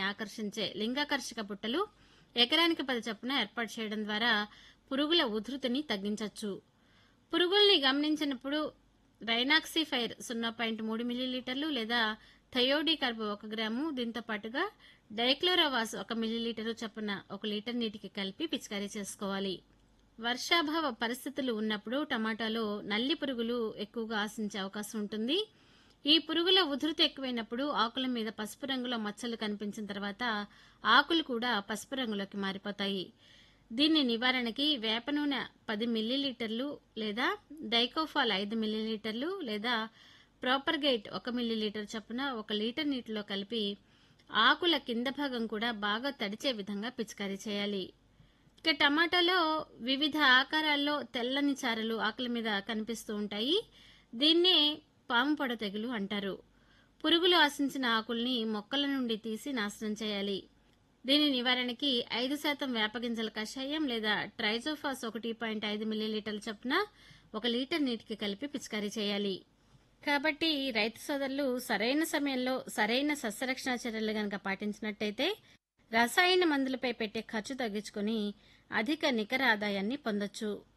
ఆకర్షించే లింగాకర్షక బుట్టలు ఎకరానికి పది చొప్పున ఏర్పాటు చేయడం ద్వారా పురుగుల ఉధృతిని తగ్గించవచ్చు పురుగుల్ని గమనించినప్పుడు రైనాక్సిఫైర్ సున్నా పాయింట్ మూడు మిల్లీలీటర్లు లేదా థయోడీ కార్బో ఒక గ్రాము దీంతో పాటుగా డైక్లోరోవాస్ ఒక మిల్లీలీటరు చొప్పున ఒక లీటర్ నీటికి కలిపి పిచికారీ చేసుకోవాలి వర్షాభావ పరిస్థితులు ఉన్నప్పుడు టమాటాలో నల్లి పురుగులు ఎక్కువగా ఆశించే అవకాశం ఉంటుంది ఈ పురుగుల ఉధృతి ఎక్కువైనప్పుడు ఆకుల మీద పసుపు రంగులో మచ్చలు కనిపించిన తర్వాత ఆకులు కూడా పసుపు రంగులోకి మారిపోతాయి దీని నివారణకి వేప నూనె పది మిల్లీలీటర్లు లేదా డైకోఫాల్ ఐదు మిల్లీలీటర్లు లేదా ప్రాపర్ గైట్ ఒక మిల్లీలీటర్ చొప్పున ఒక లీటర్ నీటిలో కలిపి ఆకుల కింద భాగం కూడా బాగా తడిచే విధంగా పిచికారీ చేయాలి ఇక టమాటాలో వివిధ ఆకారాల్లో తెల్లని చారలు ఆకుల మీద కనిపిస్తూ ఉంటాయి దీన్నే పాము పొడ తెగులు అంటారు పురుగులు ఆశించిన ఆకుల్ని మొక్కల నుండి తీసి నాశనం చేయాలి దీని నివారణకి ఐదు శాతం వేపగింజల కషాయం లేదా ట్రైజోఫాస్ ఒకటి పాయింట్ ఐదు మిల్లీలీటర్ల చొప్పున ఒక లీటర్ నీటికి కలిపి పిచికారీ చేయాలి కాబట్టి రైతు సోదరులు సరైన సమయంలో సరైన సస్యరక్షణ చర్యలు గనక పాటించినట్టయితే రసాయన మందులపై పెట్టే ఖర్చు తగ్గించుకుని అధిక నికర ఆదాయాన్ని పొందొచ్చు